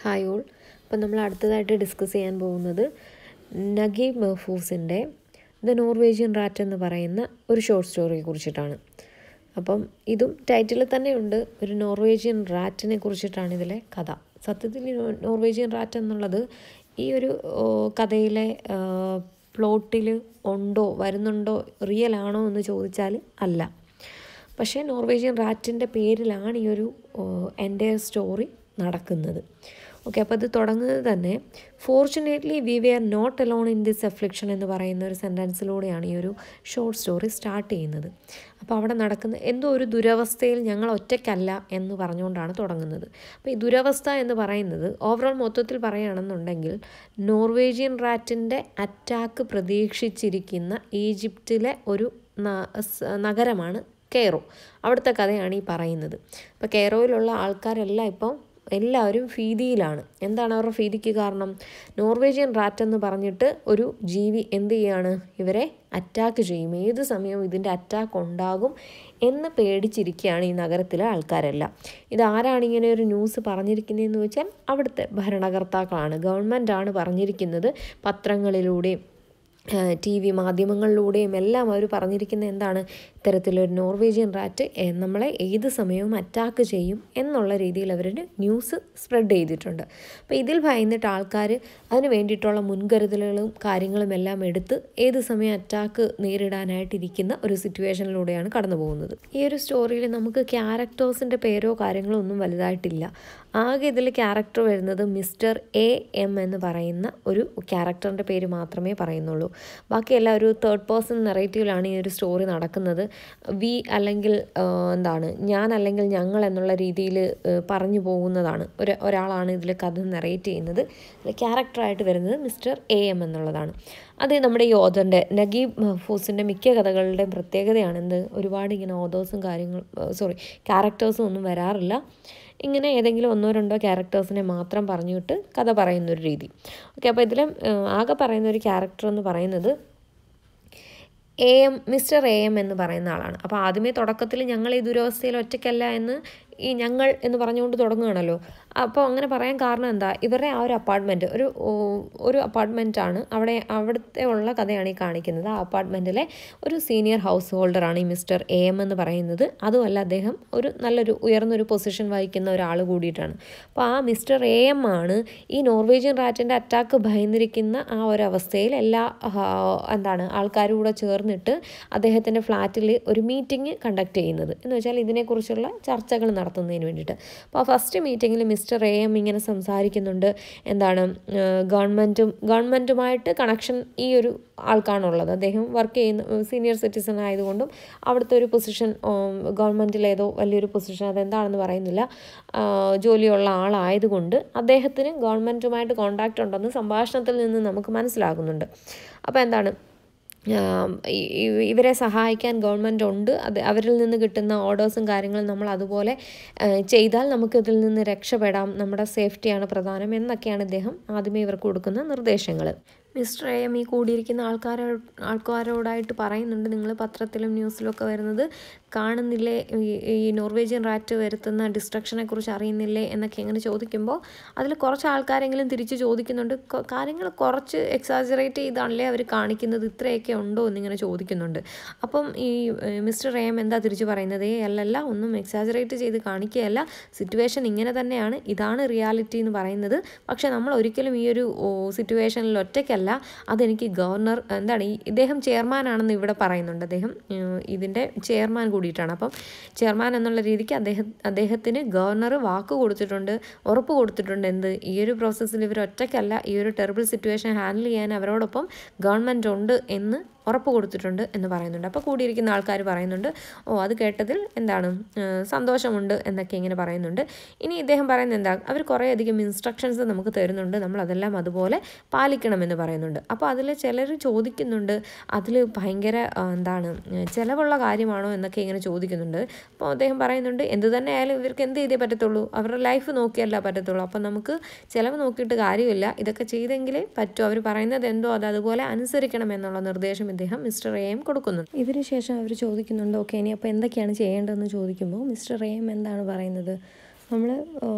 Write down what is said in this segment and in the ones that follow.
hi all അപ്പം നമ്മൾ അടുത്തതായിട്ട് ഡിസ്കസ് ചെയ്യാൻ പോകുന്നത് നഗീബ് മെഹ്ഫൂസിൻ്റെ ദ നോർവേജിയൻ റാറ്റ് എന്ന് പറയുന്ന ഒരു ഷോർട്ട് സ്റ്റോറിയെ കുറിച്ചിട്ടാണ് അപ്പം ഇതും ടൈറ്റിലിൽ തന്നെയുണ്ട് ഒരു നോർവേജിയൻ റാറ്റിനെ കുറിച്ചിട്ടാണ് ഇതിലെ കഥ സത്യത്തിൽ ഈ നോ- നോർവേജിയൻ റാറ്റ് എന്നുള്ളത് ഈ ഒരു ഓ, കഥയിലെ പ്ലോട്ടിൽ ഉണ്ടോ വരുന്നുണ്ടോ റിയൽ ആണോ എന്ന് ചോദിച്ചാൽ അല്ല പക്ഷേ നോർവേജിയൻ റാറ്റിൻ്റെ പേരിലാണ് ഈ ഒരു എൻ്റെ സ്റ്റോറി നടക്കുന്നത് ഓക്കെ അപ്പോൾ ഇത് തുടങ്ങുന്നത് തന്നെ fortunately we we are not alone in this affliction എന്ന് പറയുന്ന ഒരു സെൻറ്റൻസിലൂടെയാണ് ഈ ഒരു ഷോർട്ട് സ്റ്റോറി സ്റ്റാർട്ട് ചെയ്യുന്നത് അപ്പോൾ അവിടെ നടക്കുന്ന എന്തോ ഒരു ദുരവസ്ഥയിൽ ഞങ്ങൾ ഒറ്റയ്ക്കല്ല എന്ന് പറഞ്ഞുകൊണ്ടാണ് തുടങ്ങുന്നത് അപ്പോൾ ഈ ദുരവസ്ഥ എന്ന് പറയുന്നത് ഓവറോൾ മൊത്തത്തിൽ പറയുകയാണെന്നുണ്ടെങ്കിൽ നോർവേജിയൻ റാറ്റിൻ്റെ അറ്റാക്ക് പ്രതീക്ഷിച്ചിരിക്കുന്ന ഈജിപ്തിലെ ഒരു ന- സ് നഗരമാണ് കെയ്റോ അവിടുത്തെ കഥയാണ് ഈ പറയുന്നത് അപ്പോൾ കെയ്റോയിലുള്ള ആൾക്കാരെല്ലാം ഇപ്പം എല്ലാവരും ഭീതിയിലാണ് എന്താണ് അവരുടെ ഭീതിക്ക് കാരണം നോർവേജിയൻ റാറ്റ് എന്ന് പറഞ്ഞിട്ട് ഒരു ജീവി എന്ത് ചെയ്യാണ് ഇവരെ അറ്റാക്ക് ചെയ്യും ഏത് സമയവും ഇതിൻ്റെ അറ്റാക്ക് ഉണ്ടാകും എന്ന് പേടിച്ചിരിക്കുകയാണ് ഈ നഗരത്തിലെ ആൾക്കാരെല്ലാം ഇതാരാണ് ഇങ്ങനെ ഒരു ന്യൂസ് പറഞ്ഞിരിക്കുന്നതെന്ന് വെച്ചാൽ അവിടുത്തെ ഭരണകർത്താക്കളാണ് ഗവൺമെൻറ്റാണ് പറഞ്ഞിരിക്കുന്നത് പത്രങ്ങളിലൂടെയും ടി വി മാധ്യമങ്ങളിലൂടെയും എല്ലാം അവർ പറഞ്ഞിരിക്കുന്ന എന്താണ് ഇത്തരത്തിലൊരു നോർവേജിയൻ റാറ്റ് എ- നമ്മളെ ഏത് സമയവും അറ്റാക്ക് ചെയ്യും എന്നുള്ള രീതിയിൽ അവർ ന്യൂസ് സ്പ്രെഡ് ചെയ്തിട്ടുണ്ട് അപ്പോൾ ഇതിൽ ഭയന്നിട്ട് ആൾക്കാർ അതിന് വേണ്ടിയിട്ടുള്ള മുൻകരുതലുകളും കാര്യങ്ങളും എല്ലാം എടുത്ത് ഏത് സമയം അറ്റാക്ക് നേരിടാനായിട്ടിരിക്കുന്ന ഒരു സിറ്റുവേഷനിലൂടെയാണ് കടന്നു പോകുന്നത് ഈ ഒരു സ്റ്റോറിയിൽ നമുക്ക് ക്യാരക്ടേഴ്സിൻ്റെ പേരോ കാര്യങ്ങളോ ഒന്നും വലുതായിട്ടില്ല ആകെ ഇതിൽ ക്യാരക്ടർ വരുന്നത് മിസ്റ്റർ എ എം എന്ന് പറയുന്ന ഒരു ക്യാരക്ടറിൻ്റെ പേര് മാത്രമേ പറയുന്നുള്ളൂ ബാക്കിയെല്ലാം ഒരു തേർഡ് പേഴ്സൺ നെറേറ്റീവിലാണ് ഈ ഒരു സ്റ്റോറി നടക്കുന്നത് വി അല്ലെങ്കിൽ ആ, എന്താണ് ഞാൻ അല്ലെങ്കിൽ ഞങ്ങൾ എന്നുള്ള രീതിയിൽ പറഞ്ഞു പോകുന്നതാണ് ഒരു ഒരാളാണ് ഇതിൽ കഥ നെറേറ്റ് ചെയ്യുന്നത് ക്യാരക്ടറായിട്ട് വരുന്നത് മിസ്റ്റർ എ എം എന്നുള്ളതാണ് അത് നമ്മുടെ ഈ ഓതറിൻ്റെ നഗീബ് മഹ്ഫൂസിൻ്റെ മിക്ക കഥകളുടെയും പ്രത്യേകതയാണ് എന്ത് ഒരുപാട് ഇങ്ങനെ ഓതേഴ്സും കാര്യങ്ങൾ സോറി ക്യാരക്ടേഴ്സും ഒന്നും വരാറില്ല ഇങ്ങനെ ഏതെങ്കിലും ഒന്നോ രണ്ടോ ക്യാരക്ടേഴ്സിനെ മാത്രം പറഞ്ഞിട്ട് കഥ പറയുന്ന ഒരു രീതി ഓക്കെ അപ്പോൾ ഇതിൽ ആകെ പറയുന്ന ഒരു ക്യാരക്ടർ എന്ന് പറയുന്നത് A M mister A M എന്ന് പറയുന്ന ആളാണ് അപ്പോൾ ആദ്യമേ തുടക്കത്തിൽ ഞങ്ങൾ ഈ ദുരവസ്ഥയിൽ ഒറ്റയ്ക്കല്ല എന്ന് ഈ ഞങ്ങൾ എന്ന് പറഞ്ഞുകൊണ്ട് തുടങ്ങുകയാണല്ലോ അപ്പോൾ അങ്ങനെ പറയാൻ കാരണം എന്താ ഇവരുടെ ആ ഒരു അപ്പാർട്ട്മെൻറ്റ് ഒരു ഓ, ഒരു അപ്പാർട്ട്മെൻറ്റാണ് അവിടെ അവിടുത്തെ ഉള്ള കഥയാണ് ഈ കാണിക്കുന്നത് ആ അപ്പാർട്ട്മെൻറ്റിലെ ഒരു സീനിയർ ഹൗസ് ഹോൾഡറാണ് ഈ മിസ്റ്റർ എ എം എന്ന് പറയുന്നത് അതുമല്ല അദ്ദേഹം ഒരു നല്ലൊരു ഉയർന്നൊരു പൊസിഷൻ വഹിക്കുന്ന ഒരാൾ കൂടിയിട്ടാണ് അപ്പോൾ ആ മിസ്റ്റർ എ എം ആണ് ഈ നോർവേജിയൻ റാറ്റിൻ്റെ അറ്റാക്ക് ഭയന്നിരിക്കുന്ന ആ ഒരു അവസ്ഥയിൽ എല്ലാ ആ, എന്താണ് ആൾക്കാരും കൂടെ ചേർന്നിട്ട് അദ്ദേഹത്തിൻ്റെ ഫ്ലാറ്റിൽ ഒരു മീറ്റിംഗ് കണ്ടക്ട് ചെയ്യുന്നത് എന്ന് വെച്ചാൽ ഇതിനെക്കുറിച്ചുള്ള ചർച്ചകൾ നടത്തുന്നതിന് വേണ്ടിയിട്ട് അപ്പോൾ ആ ഫസ്റ്റ് മീറ്റിങ്ങിൽ മിസ്റ്റർ എ എം ഇങ്ങനെ സംസാരിക്കുന്നുണ്ട് എന്താണ് ഗവൺമെൻറ്റും ഗവൺമെൻറ്റുമായിട്ട് കണക്ഷൻ ഈ ഒരു ആൾക്കാണുള്ളത് അദ്ദേഹം വർക്ക് ചെയ്യുന്ന സീനിയർ സിറ്റിസൺ ആയതുകൊണ്ടും അവിടുത്തെ ഒരു പൊസിഷൻ ഗവൺമെൻറ്റിലേതോ വലിയൊരു പൊസിഷൻ അതെന്താണെന്ന് പറയുന്നില്ല ആ, ജോലിയുള്ള ആളായതുകൊണ്ട് അദ്ദേഹത്തിന് ഗവൺമെൻറ്റുമായിട്ട് കോണ്ടാക്റ്റ് ഉണ്ടെന്ന് സംഭാഷണത്തിൽ നിന്ന് നമുക്ക് മനസ്സിലാകുന്നുണ്ട് അപ്പോൾ എന്താണ് ആം, ഈ- ഈ- ഇവരെ സഹായിക്കാൻ ഗവൺമെൻറ് ഉണ്ട് അത് അവരിൽ നിന്ന് കിട്ടുന്ന ഓർഡേഴ്സും കാര്യങ്ങളും നമ്മൾ അതുപോലെ ആ, ചെയ്താൽ നമുക്ക് ഇതിൽ നിന്ന് രക്ഷപ്പെടാം നമ്മുടെ സേഫ്റ്റിയാണ് പ്രധാനം എന്നൊക്കെയാണ് ഇദ്ദേഹം ആദ്യമേ ഇവർക്ക് കൊടുക്കുന്ന നിർദ്ദേശങ്ങൾ മിസ്റ്റർ എ എം ഈ കൂടിയിരിക്കുന്ന ആൾക്കാരോ ആൾക്കാരോടായിട്ട് പറയുന്നുണ്ട് നിങ്ങൾ പത്രത്തിലും ന്യൂസിലും ഒക്കെ വരുന്നത് കാണുന്നില്ലേ ഈ ഈ നോർവേജിയൻ റാറ്റ് വരുത്തുന്ന ഡിസ്ട്രക്ഷനെ കുറിച്ച് അറിയുന്നില്ലേ എന്നൊക്കെ ഇങ്ങനെ ചോദിക്കുമ്പോൾ അതിൽ കുറച്ച് ആൾക്കാരെങ്കിലും തിരിച്ച് ചോദിക്കുന്നുണ്ട് കൊ- കാര്യങ്ങൾ കുറച്ച് എക്സാജറേറ്റ് ചെയ്താണല്ലേ അവർ കാണിക്കുന്നത് ഇത്രയൊക്കെ ഉണ്ടോ എന്നിങ്ങനെ ചോദിക്കുന്നുണ്ട് അപ്പം ഈ ഏഹ്, മിസ്റ്റർ എം എന്താ തിരിച്ച് പറയുന്നത് ഏ അല്ലല്ല ഒന്നും എക്സാജറേറ്റ് ചെയ്ത് കാണിക്കുകയല്ല സിറ്റുവേഷൻ ഇങ്ങനെ തന്നെയാണ് ഇതാണ് റിയാലിറ്റി എന്ന് പറയുന്നത് പക്ഷേ നമ്മൾ ഒരിക്കലും ഈ ഒരു സിറ്റുവേഷനിൽ ഒറ്റയ്ക്കല്ല അതെനിക്ക് ഗവർണർ എന്താണ് ഈ ഇദ്ദേഹം ചെയർമാനാണെന്ന് ഇവിടെ പറയുന്നുണ്ട് അദ്ദേഹം ഏഹ്, ഇതിൻ്റെ ചെയർമാൻ കൂടിയിട്ടാണ് അപ്പം ചെയർമാൻ എന്നുള്ള രീതിക്ക് അദ്ദേഹം അദ്ദേഹത്തിന് ഗവർണർ വാക്ക് കൊടുത്തിട്ടുണ്ട് ഉറപ്പ് കൊടുത്തിട്ടുണ്ട് എന്ത് ഈ ഒരു പ്രോസസ്സിൽ ഇവർ ഒറ്റയ്ക്കല്ല ഈ ഒരു ടെറിബിൾ സിറ്റുവേഷൻ ഹാൻഡിൽ ചെയ്യാൻ അവരോടൊപ്പം ഗവൺമെൻറ് ഉണ്ട് എന്ന് ഉറപ്പ് കൊടുത്തിട്ടുണ്ട് എന്ന് പറയുന്നുണ്ട് അപ്പോൾ കൂടിയിരിക്കുന്ന ആൾക്കാർ പറയുന്നുണ്ട് ഓ അത് കേട്ടതിൽ എന്താണ് ഏഹ് സന്തോഷമുണ്ട് എന്നൊക്കെ ഇങ്ങനെ പറയുന്നുണ്ട് ഇനി ഇദ്ദേഹം പറയുന്നത് എന്താ അവർ കുറേയധികം ഇൻസ്ട്രക്ഷൻസ് നമുക്ക് തരുന്നുണ്ട് നമ്മൾ അതെല്ലാം അതുപോലെ പാലിക്കണമെന്ന് പറയുന്നുണ്ട് അപ്പോൾ അതിൽ ചിലർ ചോദിക്കുന്നുണ്ട് അതിൽ ഭയങ്കര ആ, എന്താണ് ഏഹ് ചിലവുള്ള കാര്യമാണോ എന്നൊക്കെ ഇങ്ങനെ ചോദിക്കുന്നുണ്ട് അപ്പോൾ അദ്ദേഹം പറയുന്നുണ്ട് എന്ത് തന്നെ ആയാലും ഇവർക്ക് എന്ത് ചെയ്തേ പറ്റത്തുള്ളൂ അവരുടെ ലൈഫ് നോക്കിയല്ല പറ്റത്തുള്ളൂ അപ്പോൾ നമുക്ക് ചിലവ് നോക്കിയിട്ട് കാര്യമില്ല ഇതൊക്കെ ചെയ്തെങ്കിലേ പറ്റൂ അവർ പറയുന്നത് എന്തോ അത് അതുപോലെ അനുസരിക്കണം എന്നുള്ള നിർദ്ദേശം ഇദ്ദേഹം മിസ്റ്റർ എ എം കൊടുക്കുന്നു ഇതിന് ശേഷം അവർ ചോദിക്കുന്നുണ്ട് ഓക്കെ ഇനി അപ്പോൾ എന്തൊക്കെയാണ് ചെയ്യേണ്ടതെന്ന് ചോദിക്കുമ്പോൾ മിസ്റ്റർ എ എം എന്താണ് പറയുന്നത് നമ്മൾ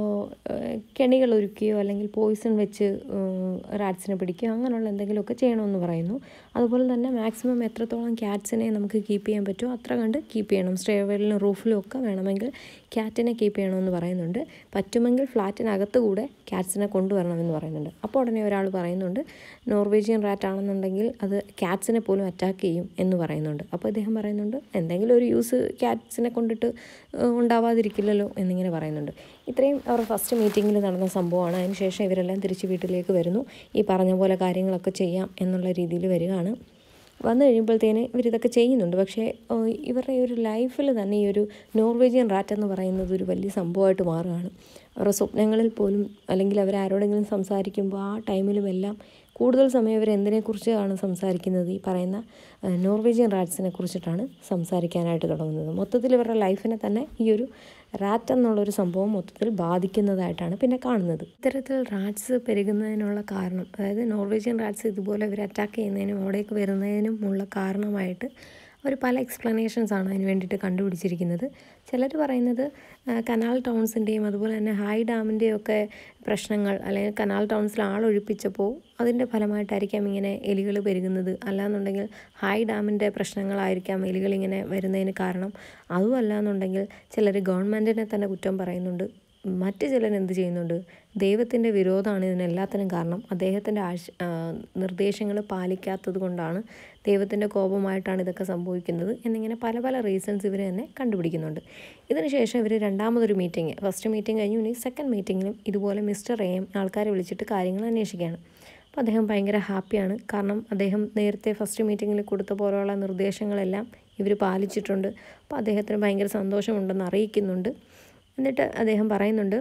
കെണികൾ ഒരുക്കുകയോ അല്ലെങ്കിൽ പോയിസൺ വെച്ച് റാറ്റ്സിനെ പിടിക്കുകയോ അങ്ങനെയുള്ള എന്തെങ്കിലുമൊക്കെ ചെയ്യണമെന്ന് പറയുന്നു അതുപോലെ തന്നെ മാക്സിമം എത്രത്തോളം ക്യാറ്റ്സിനെ നമുക്ക് കീപ്പ് ചെയ്യാൻ പറ്റുമോ അത്ര കണ്ട് കീപ്പ് ചെയ്യണം സ്റ്റേവെലിലും റൂഫിലും ഒക്കെ വേണമെങ്കിൽ ക്യാറ്റിനെ കീപ്പ് ചെയ്യണമെന്ന് പറയുന്നുണ്ട് പറ്റുമെങ്കിൽ ഫ്ലാറ്റിനകത്ത് കൂടെ ക്യാറ്റ്സിനെ കൊണ്ടുവരണമെന്ന് പറയുന്നുണ്ട് അപ്പോൾ ഉടനെ ഒരാൾ പറയുന്നുണ്ട് നോർവേജിയൻ റാറ്റ് ആണെന്നുണ്ടെങ്കിൽ അത് ക്യാറ്റ്സിനെ പോലും അറ്റാക്ക് ചെയ്യും എന്ന് പറയുന്നുണ്ട് അപ്പോൾ ഇദ്ദേഹം പറയുന്നുണ്ട് എന്തെങ്കിലും ഒരു യൂസ് ക്യാറ്റ്സിനെ കൊണ്ടിട്ട് ഉണ്ടാവാതിരിക്കില്ലല്ലോ എന്നിങ്ങനെ പറയുന്നുണ്ട് ഇത്രയും അവർ ഫസ്റ്റ് മീറ്റിങ്ങിൽ നടന്ന സംഭവമാണ് അതിനുശേഷം ഇവരെല്ലാം തിരിച്ച് വീട്ടിലേക്ക് വരുന്നു ഈ പറഞ്ഞ പോലെ കാര്യങ്ങളൊക്കെ ചെയ്യാം എന്നുള്ള രീതിയിൽ വരികയാണ് വന്നു കഴിയുമ്പോഴത്തേന് ഇവരിതൊക്കെ ചെയ്യുന്നുണ്ട് പക്ഷേ ഇവരുടെ ഈ ഒരു ലൈഫിൽ തന്നെ ഈ ഒരു നോർവേജിയൻ റാറ്റ് എന്ന് പറയുന്നത് ഒരു വലിയ സംഭവമായിട്ട് മാറുകയാണ് അവരുടെ സ്വപ്നങ്ങളിൽ പോലും അല്ലെങ്കിൽ അവരാരോടെങ്കിലും സംസാരിക്കുമ്പോൾ ആ ടൈമിലും എല്ലാം കൂടുതൽ സമയം ഇവർ എന്തിനെക്കുറിച്ചാണ് സംസാരിക്കുന്നത് ഈ പറയുന്ന നോർവേജിയൻ റാറ്റ്സിനെ കുറിച്ചിട്ടാണ് സംസാരിക്കാനായിട്ട് തുടങ്ങുന്നത് മൊത്തത്തിൽ ഇവരുടെ ലൈഫിനെ തന്നെ ഈ ഒരു റാറ്റ് എന്നുള്ളൊരു സംഭവം മൊത്തത്തിൽ ബാധിക്കുന്നതായിട്ടാണ് പിന്നെ കാണുന്നത് ഇത്തരത്തിൽ റാറ്റ്സ് പെരുകുന്നതിനുള്ള കാരണം അതായത് നോർവേജിയൻ റാറ്റ്സ് ഇതുപോലെ ഇവർ അറ്റാക്ക് ചെയ്യുന്നതിനും അവിടേക്ക് വരുന്നതിനും ഉള്ള കാരണമായിട്ട് അവർ പല എക്സ്പ്ലനേഷൻസ് ആണ് അതിന് വേണ്ടിയിട്ട് കണ്ടുപിടിച്ചിരിക്കുന്നത് ചിലർ പറയുന്നത് കനാൽ ടൗൺസിൻ്റെയും അതുപോലെ തന്നെ ഹൈ ഡാമിൻ്റെയും ഒക്കെ പ്രശ്നങ്ങൾ അല്ലെങ്കിൽ കനാൽ ടൗൺസിൽ ആളൊഴിപ്പിച്ചപ്പോൾ അതിൻ്റെ ഫലമായിട്ടായിരിക്കാം ഇങ്ങനെ എലികൾ പെരുകുന്നത് അല്ലാന്നുണ്ടെങ്കിൽ ഹൈ ഡാമിൻ്റെ പ്രശ്നങ്ങളായിരിക്കാം എലികൾ ഇങ്ങനെ വരുന്നതിന് കാരണം അതുമല്ല എന്നുണ്ടെങ്കിൽ ചിലർ ഗവൺമെൻറ്റിനെ തന്നെ കുറ്റം പറയുന്നുണ്ട് മറ്റ് ചിലർ എന്ത് ചെയ്യുന്നുണ്ട് ദൈവത്തിൻ്റെ വിരോധമാണ് ഇതിനെല്ലാത്തിനും കാരണം അദ്ദേഹത്തിൻ്റെ ആശ നിർദ്ദേശങ്ങൾ പാലിക്കാത്തത് കൊണ്ടാണ് ദൈവത്തിൻ്റെ കോപമായിട്ടാണ് ഇതൊക്കെ സംഭവിക്കുന്നത് എന്നിങ്ങനെ പല പല റീസൺസ് ഇവർ തന്നെ കണ്ടുപിടിക്കുന്നുണ്ട് ഇതിനുശേഷം ഇവർ രണ്ടാമതൊരു മീറ്റിംഗ് ഫസ്റ്റ് മീറ്റിംഗ് കഴിഞ്ഞു ഇനി സെക്കൻഡ് മീറ്റിങ്ങിലും ഇതുപോലെ മിസ്റ്റർ എയും ആൾക്കാരെ വിളിച്ചിട്ട് കാര്യങ്ങൾ അന്വേഷിക്കുകയാണ് അപ്പോൾ അദ്ദേഹം ഭയങ്കര ഹാപ്പിയാണ് കാരണം അദ്ദേഹം നേരത്തെ ഫസ്റ്റ് മീറ്റിങ്ങിൽ കൊടുത്ത പോലെയുള്ള നിർദ്ദേശങ്ങളെല്ലാം ഇവർ പാലിച്ചിട്ടുണ്ട് അപ്പോൾ അദ്ദേഹത്തിന് ഭയങ്കര സന്തോഷമുണ്ടെന്ന് അറിയിക്കുന്നുണ്ട് എന്നിട്ട് അദ്ദേഹം പറയുന്നുണ്ട്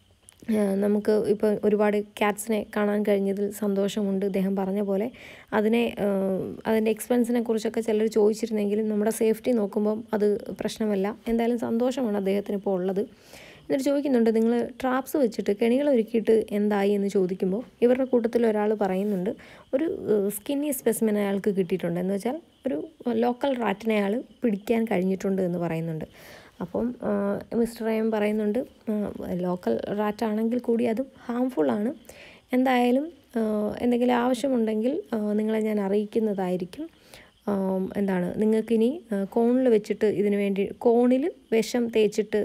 നമുക്ക് ഇപ്പോൾ ഒരുപാട് ക്യാറ്റ്സിനെ കാണാൻ കഴിഞ്ഞതിൽ സന്തോഷമുണ്ട് ഇദ്ദേഹം പറഞ്ഞ പോലെ അതിനെ അതിൻ്റെ എക്സ്പെൻസിനെ കുറിച്ചൊക്കെ ചിലർ ചോദിച്ചിരുന്നെങ്കിലും നമ്മുടെ സേഫ്റ്റി നോക്കുമ്പം അത് പ്രശ്നമല്ല എന്തായാലും സന്തോഷമാണ് അദ്ദേഹത്തിന് ഇപ്പോൾ ഉള്ളത് എന്നിട്ട് ചോദിക്കുന്നുണ്ട് നിങ്ങൾ ട്രാപ്സ് വെച്ചിട്ട് കെണികൾ ഒരുക്കിയിട്ട് എന്തായി എന്ന് ചോദിക്കുമ്പോൾ ഇവരുടെ കൂട്ടത്തിൽ ഒരാൾ പറയുന്നുണ്ട് ഒരു സ്കിന്നി സ്പെസിമെൻ അയാൾക്ക് കിട്ടിയിട്ടുണ്ട് എന്ന് വെച്ചാൽ ഒരു ലോക്കൽ റാറ്റിനെ അയാൾ പിടിക്കാൻ കഴിഞ്ഞിട്ടുണ്ട് എന്ന് പറയുന്നുണ്ട് അപ്പം മിസ്റ്റർ എം പറയുന്നുണ്ട് ലോക്കൽ റാറ്റ് ആണെങ്കിൽ കൂടി അതും ഹാംഫുള്ളാണ് എന്തായാലും എന്തെങ്കിലും ആവശ്യമുണ്ടെങ്കിൽ നിങ്ങളെ ഞാൻ അറിയിക്കുന്നതായിരിക്കും എന്താണ് നിങ്ങൾക്കിനി കോണിൽ വെച്ചിട്ട് ഇതിനു വേണ്ടി കോണിൽ വിഷം തേച്ചിട്ട്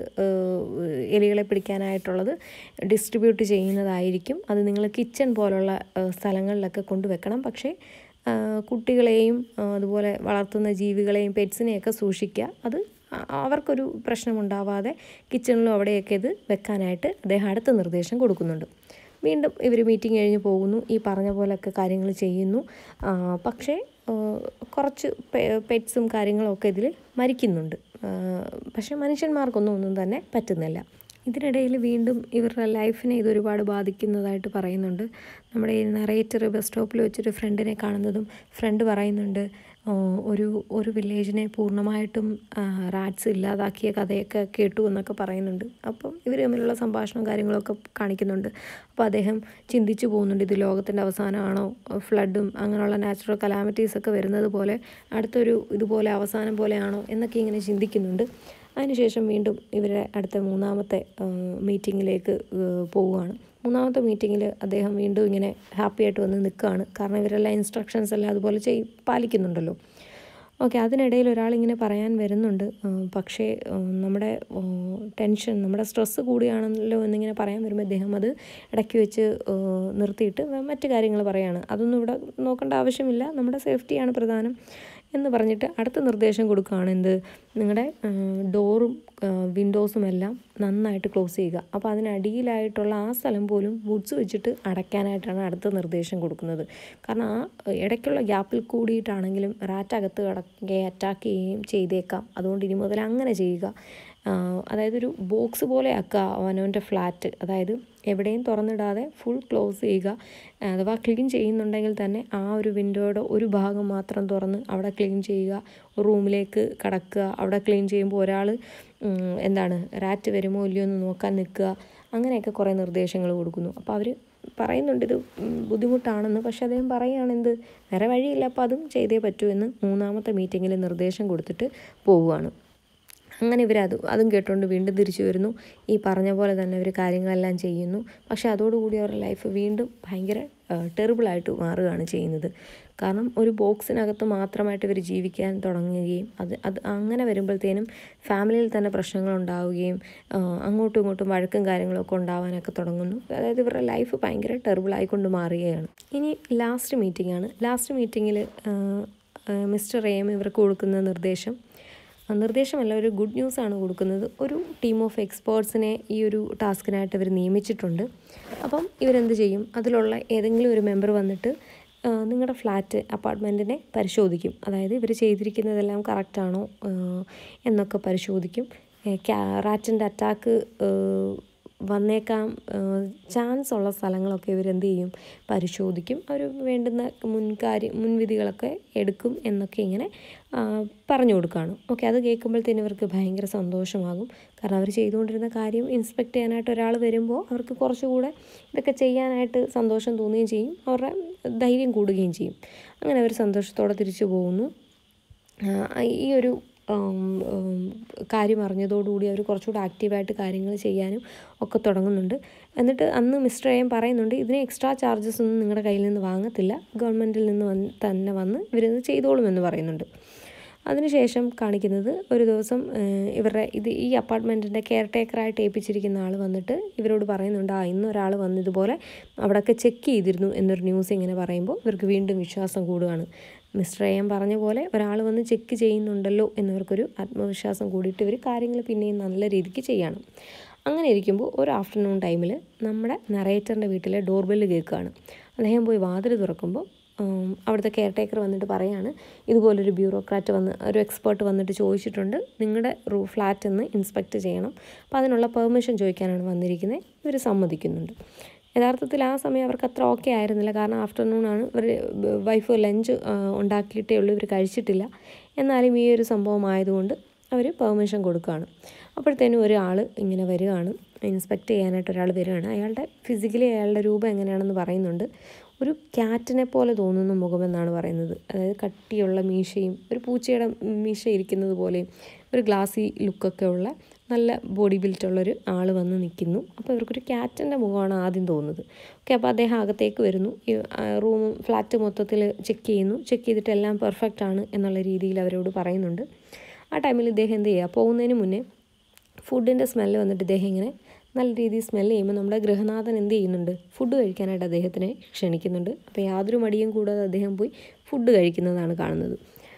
എലികളെ പിടിക്കാനായിട്ടുള്ളത് ഡിസ്ട്രിബ്യൂട്ട് ചെയ്യുന്നതായിരിക്കും അത് നിങ്ങൾ കിച്ചൺ പോലുള്ള സ്ഥലങ്ങളിലൊക്കെ കൊണ്ടുവെക്കണം പക്ഷേ കുട്ടികളെയും അതുപോലെ വളർത്തുന്ന ജീവികളെയും പെറ്റ്സിനെയൊക്കെ സൂക്ഷിക്കുക അത് അവർക്കൊരു പ്രശ്നമുണ്ടാവാതെ കിച്ചണിലും അവിടെയൊക്കെ ഇത് വെക്കാനായിട്ട് അദ്ദേഹം അടുത്ത നിർദ്ദേശം കൊടുക്കുന്നുണ്ട് വീണ്ടും ഇവർ മീറ്റിംഗ് കഴിഞ്ഞ് പോകുന്നു ഈ പറഞ്ഞ പോലെയൊക്കെ കാര്യങ്ങൾ ചെയ്യുന്നു പക്ഷേ കുറച്ച് പെറ്റ്സും കാര്യങ്ങളൊക്കെ ഇതിൽ മരിക്കുന്നുണ്ട് പക്ഷേ മനുഷ്യന്മാർക്കൊന്നും ഒന്നും തന്നെ പറ്റുന്നില്ല ഇതിനിടയിൽ വീണ്ടും ഇവരുടെ ലൈഫിനെ ഇതൊരുപാട് ബാധിക്കുന്നതായിട്ട് പറയുന്നുണ്ട് നമ്മുടെ ഈ നറേറ്റർ ബസ് സ്റ്റോപ്പിൽ വെച്ചൊരു ഫ്രണ്ടിനെ കാണുന്നതും ഫ്രണ്ട് പറയുന്നുണ്ട് ഒരു ഒരു വില്ലേജിനെ പൂർണ്ണമായിട്ടും റാറ്റ്സ് ഇല്ലാതാക്കിയ കഥയൊക്കെ കേട്ടു എന്നൊക്കെ പറയുന്നുണ്ട് അപ്പം ഇവർ തമ്മിലുള്ള സംഭാഷണവും കാര്യങ്ങളൊക്കെ കാണിക്കുന്നുണ്ട് അപ്പോൾ അദ്ദേഹം ചിന്തിച്ചു പോകുന്നുണ്ട് ഇത് ലോകത്തിൻ്റെ അവസാനമാണോ ഫ്ലഡും അങ്ങനെയുള്ള നാച്ചുറൽ കലാമിറ്റീസ് ഒക്കെ വരുന്നത് പോലെ അടുത്തൊരു ഇതുപോലെ അവസാനം പോലെയാണോ എന്നൊക്കെ ഇങ്ങനെ ചിന്തിക്കുന്നുണ്ട് അതിനുശേഷം വീണ്ടും ഇവരുടെ അടുത്ത മൂന്നാമത്തെ മീറ്റിങ്ങിലേക്ക് പോവുകയാണ് മൂന്നാമത്തെ മീറ്റിങ്ങിൽ അദ്ദേഹം വീണ്ടും ഇങ്ങനെ ഹാപ്പി ആയിട്ട് വന്ന് നിൽക്കുകയാണ് കാരണം ഇവരെല്ലാം ഇൻസ്ട്രക്ഷൻസ് എല്ലാം അതുപോലെ ചെയ് പാലിക്കുന്നുണ്ടല്ലോ ഓക്കെ അതിനിടയിൽ ഒരാളിങ്ങനെ പറയാൻ വരുന്നുണ്ട് പക്ഷേ നമ്മുടെ ടെൻഷൻ നമ്മുടെ സ്ട്രെസ്സ് കൂടിയാണല്ലോ എന്നിങ്ങനെ പറയാൻ വരുമ്പോൾ അദ്ദേഹം അത് ഇടയ്ക്ക് വെച്ച് നിർത്തിയിട്ട് മറ്റു കാര്യങ്ങൾ പറയാണ് അതൊന്നും ഇവിടെ നോക്കേണ്ട ആവശ്യമില്ല നമ്മുടെ സേഫ്റ്റിയാണ് പ്രധാനം എന്ന് പറഞ്ഞിട്ട് അടുത്ത നിർദ്ദേശം കൊടുക്കുകയാണ് എന്ത് നിങ്ങളുടെ ഡോറും വിൻഡോസും എല്ലാം നന്നായിട്ട് ക്ലോസ് ചെയ്യുക അപ്പോൾ അതിനടിയിലായിട്ടുള്ള ആ സ്ഥലം പോലും വുഡ്സ് വെച്ചിട്ട് അടയ്ക്കാനായിട്ടാണ് അടുത്ത നിർദ്ദേശം കൊടുക്കുന്നത് കാരണം ആ ഇടയ്ക്കുള്ള ഗ്യാപ്പിൽ കൂടിയിട്ടാണെങ്കിലും റാറ്റ് അകത്ത് കിടക്കുകയും അറ്റാക്ക് ചെയ്യുകയും ചെയ്തേക്കാം അതുകൊണ്ട് ഇനി മുതൽ അങ്ങനെ ചെയ്യുക അതായത് ഒരു ബോക്സ് പോലെ ആക്കുക അവനവൻ്റെ ഫ്ലാറ്റ് അതായത് എവിടെയും തുറന്നിടാതെ ഫുൾ ക്ലോസ് ചെയ്യുക അഥവാ ക്ലീൻ ചെയ്യുന്നുണ്ടെങ്കിൽ തന്നെ ആ ഒരു വിൻഡോയുടെ ഒരു ഭാഗം മാത്രം തുറന്ന് അവിടെ ക്ലീൻ ചെയ്യുക റൂമിലേക്ക് കടക്കുക അവിടെ ക്ലീൻ ചെയ്യുമ്പോൾ ഒരാൾ എന്താണ് റാറ്റ് വരുമോ ഇല്ലയോ എന്ന് നോക്കാൻ നിൽക്കുക അങ്ങനെയൊക്കെ കുറേ നിർദ്ദേശങ്ങൾ കൊടുക്കുന്നു അപ്പോൾ അവർ പറയുന്നുണ്ട് ഇത് ബുദ്ധിമുട്ടാണെന്ന് പക്ഷെ അദ്ദേഹം പറയുകയാണ് എന്ത് വേറെ വഴിയില്ല അപ്പോൾ അതും ചെയ്തേ പറ്റൂ എന്ന് മൂന്നാമത്തെ മീറ്റിങ്ങിൽ നിർദ്ദേശം കൊടുത്തിട്ട് പോവുകയാണ് അങ്ങനെ ഇവരത് അതും കേട്ടുകൊണ്ട് വീണ്ടും തിരിച്ചു വരുന്നു ഈ പറഞ്ഞ പോലെ തന്നെ അവർ കാര്യങ്ങളെല്ലാം ചെയ്യുന്നു പക്ഷേ അതോടുകൂടി അവരുടെ ലൈഫ് വീണ്ടും ഭയങ്കര ടെറിബിളായിട്ട് മാറുകയാണ് ചെയ്യുന്നത് കാരണം ഒരു ബോക്സിനകത്ത് മാത്രമായിട്ട് ഇവർ ജീവിക്കാൻ തുടങ്ങുകയും അത് അത് അങ്ങനെ വരുമ്പോഴത്തേനും ഫാമിലിയിൽ തന്നെ പ്രശ്നങ്ങൾ ഉണ്ടാവുകയും അങ്ങോട്ടും ഇങ്ങോട്ടും വഴക്കും കാര്യങ്ങളൊക്കെ ഉണ്ടാവാനൊക്കെ തുടങ്ങുന്നു അതായത് ഇവരുടെ ലൈഫ് ഭയങ്കര ടെറിബിളായിക്കൊണ്ട് മാറുകയാണ് ഇനി ലാസ്റ്റ് മീറ്റിംഗ് ആണ് ലാസ്റ്റ് മീറ്റിങ്ങിൽ മിസ്റ്റർ എം ഇവർക്ക് കൊടുക്കുന്ന നിർദ്ദേശം നിർദ്ദേശമല്ല ഒരു ഗുഡ് ന്യൂസാണ് കൊടുക്കുന്നത് ഒരു ടീം ഓഫ് എക്സ്പേർട്സിനെ ഈ ഒരു ടാസ്കിനായിട്ട് ഇവർ നിയമിച്ചിട്ടുണ്ട് അപ്പം ഇവരെന്ത് ചെയ്യും അതിലുള്ള ഏതെങ്കിലും ഒരു മെമ്പർ വന്നിട്ട് നിങ്ങളുടെ ഫ്ലാറ്റ് അപ്പാർട്ട്മെൻറ്റിനെ പരിശോധിക്കും അതായത് ഇവർ ചെയ്തിരിക്കുന്നതെല്ലാം കറക്റ്റാണോ എന്നൊക്കെ പരിശോധിക്കും റാറ്റിൻ്റെ അറ്റാക്ക് വന്നേക്കാം ചാൻസ് ഉള്ള സ്ഥലങ്ങളൊക്കെ ഇവരെന്ത് ചെയ്യും പരിശോധിക്കും അവർ വേണ്ടുന്ന മുൻകാര്യം മുൻവിധികളൊക്കെ എടുക്കും എന്നൊക്കെ ഇങ്ങനെ പറഞ്ഞു കൊടുക്കുകയാണ് ഓക്കെ അത് കേൾക്കുമ്പോഴത്തേനും ഇവർക്ക് ഭയങ്കര സന്തോഷമാകും കാരണം അവർ ചെയ്തുകൊണ്ടിരുന്ന കാര്യം ഇൻസ്പെക്ട് ചെയ്യാനായിട്ട് ഒരാൾ വരുമ്പോൾ അവർക്ക് കുറച്ചുകൂടെ ഇതൊക്കെ ചെയ്യാനായിട്ട് സന്തോഷം തോന്നുകയും ചെയ്യും അവരുടെ ധൈര്യം കൂടുകയും ചെയ്യും അങ്ങനെ അവർ സന്തോഷത്തോടെ തിരിച്ചു പോകുന്നു ഈ ഒരു കാര്യം അറിഞ്ഞതോടുകൂടി അവർ കുറച്ചുകൂടി ആക്റ്റീവായിട്ട് കാര്യങ്ങൾ ചെയ്യാനും ഒക്കെ തുടങ്ങുന്നുണ്ട് എന്നിട്ട് അന്ന് മിസ്റ്റർ എം പറയുന്നുണ്ട് ഇതിന് എക്സ്ട്രാ ചാർജസ് ഒന്നും നിങ്ങളുടെ കയ്യിൽ നിന്ന് വാങ്ങത്തില്ല ഗവൺമെൻറ്റിൽ നിന്ന് വന്ന് തന്നെ വന്ന് ഇവരിത് ചെയ്തോളുമെന്ന് പറയുന്നുണ്ട് അതിനുശേഷം കാണിക്കുന്നത് ഒരു ദിവസം ഇവരുടെ ഇത് ഈ അപ്പാർട്ട്മെൻറ്റിൻ്റെ കെയർ ടേക്കറായിട്ട് ഏൽപ്പിച്ചിരിക്കുന്ന ആൾ വന്നിട്ട് ഇവരോട് പറയുന്നുണ്ട് ആ ഇന്നൊരാൾ വന്ന് ഇതുപോലെ അവിടെയൊക്കെ ചെക്ക് ചെയ്തിരുന്നു എന്നൊരു ന്യൂസ് ഇങ്ങനെ പറയുമ്പോൾ ഇവർക്ക് വീണ്ടും വിശ്വാസം കൂടുകയാണ് മിസ്റ്റർ എം പറഞ്ഞ പോലെ ഒരാൾ വന്ന് ചെക്ക് ചെയ്യുന്നുണ്ടല്ലോ എന്നവർക്കൊരു ആത്മവിശ്വാസം കൂടിയിട്ട് ഇവർ കാര്യങ്ങൾ പിന്നെയും നല്ല രീതിക്ക് ചെയ്യണം അങ്ങനെ ഇരിക്കുമ്പോൾ ഒരു ആഫ്റ്റർനൂൺ ടൈമിൽ നമ്മുടെ നറേറ്ററിൻ്റെ വീട്ടിലെ ഡോർ ബെല്ല് കേൾക്കുകയാണ് അദ്ദേഹം പോയി വാതിൽ തുറക്കുമ്പോൾ അവിടുത്തെ കെയർ ടേക്കർ വന്നിട്ട് പറയാണ് ഇതുപോലൊരു ബ്യൂറോക്രാറ്റ് വന്ന് ഒരു എക്സ്പേർട്ട് വന്നിട്ട് ചോദിച്ചിട്ടുണ്ട് നിങ്ങളുടെ റൂ ഫ്ലാറ്റ് ഒന്ന് ഇൻസ്പെക്ട് ചെയ്യണം അപ്പോൾ അതിനുള്ള പെർമിഷൻ ചോദിക്കാനാണ് വന്നിരിക്കുന്നത് ഇവർ സമ്മതിക്കുന്നുണ്ട് യഥാർത്ഥത്തിൽ ആ സമയം അവർക്ക് അത്ര ഓക്കെ ആയിരുന്നില്ല കാരണം ആഫ്റ്റർനൂൺ ആണ് ഇവർ വൈഫ് ലഞ്ച് ഉണ്ടാക്കിയിട്ടേ ഉള്ളൂ ഇവർ കഴിച്ചിട്ടില്ല എന്നാലും ഈ ഒരു സംഭവം ആയതുകൊണ്ട് അവർ പെർമിഷൻ കൊടുക്കുകയാണ് അപ്പോഴത്തേനും ഒരാൾ ഇങ്ങനെ വരികയാണ് ഇൻസ്പെക്ട് ചെയ്യാനായിട്ട് ഒരാൾ വരികയാണ് അയാളുടെ ഫിസിക്കലി അയാളുടെ രൂപം എങ്ങനെയാണെന്ന് പറയുന്നുണ്ട് ഒരു ക്യാറ്റിനെ പോലെ തോന്നുന്ന മുഖമെന്നാണ് പറയുന്നത് അതായത് കട്ടിയുള്ള മീശയും ഒരു പൂച്ചയുടെ മീശ ഇരിക്കുന്നത് പോലെയും ഒരു ഗ്ലാസി ലുക്കൊക്കെ ഉള്ള നല്ല ബോഡി ബിൽറ്റുള്ളൊരു ആൾ വന്ന് നിൽക്കുന്നു അപ്പോൾ ഇവർക്കൊരു ക്യാറ്റിൻ്റെ മുഖമാണ് ആദ്യം തോന്നുന്നത് ഓക്കെ അപ്പോൾ അദ്ദേഹം അകത്തേക്ക് വരുന്നു ഈ റൂം ഫ്ലാറ്റ് മൊത്തത്തിൽ ചെക്ക് ചെയ്യുന്നു ചെക്ക് ചെയ്തിട്ട് എല്ലാം പെർഫെക്റ്റ് ആണ് എന്നുള്ള രീതിയിൽ അവരോട് പറയുന്നുണ്ട് ആ ടൈമിൽ ഇദ്ദേഹം എന്ത് ചെയ്യുക പോകുന്നതിന് മുന്നേ ഫുഡിൻ്റെ സ്മെല്ല് വന്നിട്ട് ഇദ്ദേഹം ഇങ്ങനെ നല്ല രീതിയിൽ സ്മെല്ല് ചെയ്യുമ്പോൾ നമ്മുടെ ഗൃഹനാഥൻ എന്ത് ചെയ്യുന്നുണ്ട് ഫുഡ് കഴിക്കാനായിട്ട് അദ്ദേഹത്തിനെ ക്ഷണിക്കുന്നുണ്ട് അപ്പോൾ യാതൊരു മടിയും കൂടാതെ അദ്ദേഹം പോയി ഫുഡ് കഴിക്കുന്നതാണ് കാണുന്നത്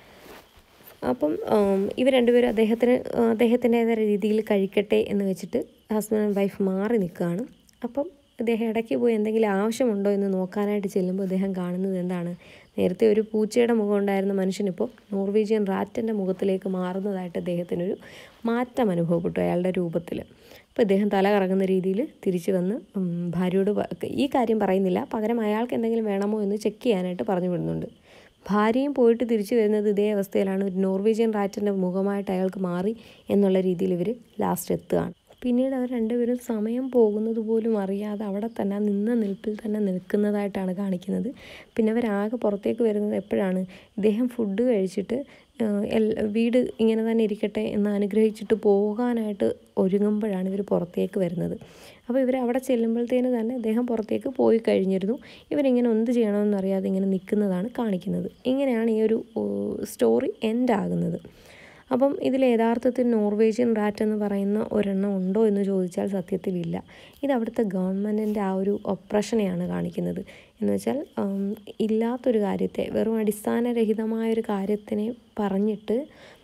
അപ്പം ഇവർ രണ്ടുപേരും അദ്ദേഹത്തിന് അദ്ദേഹത്തിൻ്റേതായ രീതിയിൽ കഴിക്കട്ടെ എന്ന് വെച്ചിട്ട് ഹസ്ബൻഡ് ആൻഡ് വൈഫ് മാറി നിൽക്കുകയാണ് അപ്പം അദ്ദേഹം ഇടയ്ക്ക് പോയി എന്തെങ്കിലും ആവശ്യമുണ്ടോ എന്ന് നോക്കാനായിട്ട് ചെല്ലുമ്പോൾ അദ്ദേഹം കാണുന്നത് എന്താണ് നേരത്തെ ഒരു പൂച്ചയുടെ മുഖം ഉണ്ടായിരുന്ന മനുഷ്യനിപ്പോൾ നോർവീജിയൻ റാറ്റിൻ്റെ മുഖത്തിലേക്ക് മാറുന്നതായിട്ട് അദ്ദേഹത്തിനൊരു മാറ്റം അനുഭവപ്പെട്ടു അയാളുടെ രൂപത്തിൽ അപ്പോൾ ഇദ്ദേഹം തല കറങ്ങുന്ന രീതിയിൽ തിരിച്ചു വന്ന് ഭാര്യയോട് ഈ കാര്യം പറയുന്നില്ല പകരം അയാൾക്ക് എന്തെങ്കിലും വേണമോ എന്ന് ചെക്ക് ചെയ്യാനായിട്ട് പറഞ്ഞു വിടുന്നുണ്ട് ഭാര്യയും പോയിട്ട് തിരിച്ചു വരുന്നത് ഇതേ അവസ്ഥയിലാണ് ഒരു നോർവീജിയൻ റാറ്റിൻ്റെ മുഖമായിട്ട് അയാൾക്ക് മാറി എന്നുള്ള രീതിയിൽ ഇവർ ലാസ്റ്റ് എത്തുകയാണ് പിന്നീട് അവർ രണ്ടുപേരും സമയം പോകുന്നത് പോലും അറിയാതെ അവിടെ തന്നെ നിന്ന നിൽപ്പിൽ തന്നെ നിൽക്കുന്നതായിട്ടാണ് കാണിക്കുന്നത് പിന്നെ അവരാകെ പുറത്തേക്ക് വരുന്നത് എപ്പോഴാണ് ഇദ്ദേഹം ഫുഡ് കഴിച്ചിട്ട് വീട് ഇങ്ങനെ തന്നെ ഇരിക്കട്ടെ എന്ന് അനുഗ്രഹിച്ചിട്ട് പോകാനായിട്ട് ഒരുങ്ങുമ്പോഴാണ് ഇവർ പുറത്തേക്ക് വരുന്നത് അപ്പോൾ ഇവർ അവിടെ ചെല്ലുമ്പോഴത്തേന് തന്നെ അദ്ദേഹം പുറത്തേക്ക് പോയി കഴിഞ്ഞിരുന്നു ഇവരിങ്ങനെ എന്ത് ചെയ്യണമെന്ന് അറിയാതെ ഇങ്ങനെ നിൽക്കുന്നതാണ് കാണിക്കുന്നത് ഇങ്ങനെയാണ് ഈ ഒരു സ്റ്റോറി എൻഡ് ആകുന്നത് അപ്പം ഇതിൽ യഥാർത്ഥത്തിൽ നോർവേജിയൻ റാറ്റ് എന്ന് പറയുന്ന ഒരെണ്ണം ഉണ്ടോ എന്ന് ചോദിച്ചാൽ സത്യത്തിലില്ല ഇത് അവിടുത്തെ ഗവൺമെൻറ്റിൻ്റെ ആ ഒരു ഒപ്രഷനെയാണ് കാണിക്കുന്നത് എന്ന് വെച്ചാൽ ഇല്ലാത്തൊരു കാര്യത്തെ വെറും അടിസ്ഥാനരഹിതമായൊരു കാര്യത്തിനെ പറഞ്ഞിട്ട്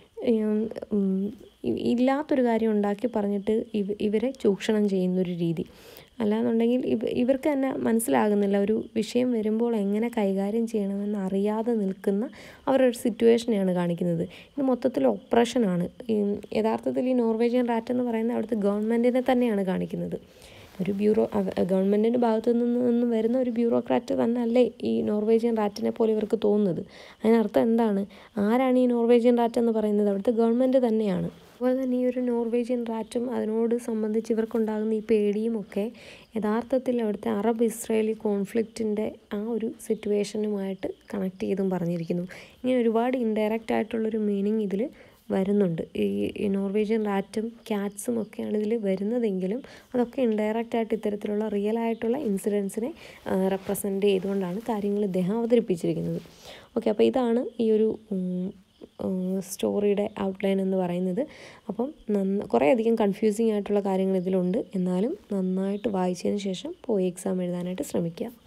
ഇല്ലാത്തൊരു കാര്യം ഉണ്ടാക്കി പറഞ്ഞിട്ട് ഇവ ഇവരെ ചൂഷണം ചെയ്യുന്നൊരു രീതി അല്ലാന്നുണ്ടെങ്കിൽ ഇവ ഇവർക്ക് തന്നെ മനസ്സിലാകുന്നില്ല ഒരു വിഷയം വരുമ്പോൾ എങ്ങനെ കൈകാര്യം ചെയ്യണമെന്ന് അറിയാതെ നിൽക്കുന്ന അവരുടെ ഒരു സിറ്റുവേഷനെയാണ് കാണിക്കുന്നത് ഇത് മൊത്തത്തിൽ ഒപ്രഷനാണ് യഥാർത്ഥത്തിൽ ഈ നോർവേജിയൻ റാറ്റ് എന്ന് പറയുന്നത് അവിടുത്തെ ഗവൺമെൻറ്റിനെ തന്നെയാണ് കാണിക്കുന്നത് ഒരു ബ്യൂറോ ഗവൺമെൻറ്റിൻ്റെ ഭാഗത്തു നിന്നും വരുന്ന ഒരു ബ്യൂറോക്രാറ്റ് തന്നെ അല്ലേ ഈ നോർവേജിയൻ റാറ്റിനെ പോലെ ഇവർക്ക് തോന്നുന്നത് അതിനർത്ഥം എന്താണ് ആരാണ് ഈ നോർവേജിയൻ റാറ്റ് എന്ന് പറയുന്നത് അവിടുത്തെ ഗവൺമെൻറ് തന്നെയാണ് അതുപോലെ തന്നെ ഈ ഒരു നോർവേജിയൻ റാറ്റും അതിനോട് സംബന്ധിച്ച് ഇവർക്കുണ്ടാകുന്ന ഈ പേടിയും ഒക്കെ യഥാർത്ഥത്തിൽ അവിടുത്തെ അറബ് ഇസ്രായേലി കോൺഫ്ലിക്റ്റിൻ്റെ ആ ഒരു സിറ്റുവേഷനുമായിട്ട് കണക്ട് ചെയ്തും പറഞ്ഞിരിക്കുന്നു ഇങ്ങനെ ഒരുപാട് ഇൻഡയറക്റ്റ് ആയിട്ടുള്ളൊരു മീനിങ് ഇതിൽ വരുന്നുണ്ട് ഈ ഈ നോർവേജിയൻ റാറ്റും ക്യാറ്റ്സും ഒക്കെയാണ് ഇതിൽ വരുന്നതെങ്കിലും അതൊക്കെ ഇൻഡയറക്റ്റ് ആയിട്ട് ഇത്തരത്തിലുള്ള റിയൽ ആയിട്ടുള്ള ഇൻസിഡൻസിനെ റെപ്രസെൻ്റ് ചെയ്തുകൊണ്ടാണ് കാര്യങ്ങൾ ഇദ്ദേഹം അവതരിപ്പിച്ചിരിക്കുന്നത് ഓക്കെ അപ്പോൾ ഇതാണ് ഈ ഒരു സ്റ്റോറിയുടെ ഔട്ട്ലൈൻ എന്ന് പറയുന്നത് അപ്പം നന്ന കുറേയധികം കൺഫ്യൂസിങ് ആയിട്ടുള്ള കാര്യങ്ങൾ ഇതിലുണ്ട് എന്നാലും നന്നായിട്ട് വായിച്ചതിന് ശേഷം പോയി എക്സാം എഴുതാനായിട്ട് ശ്രമിക്കുക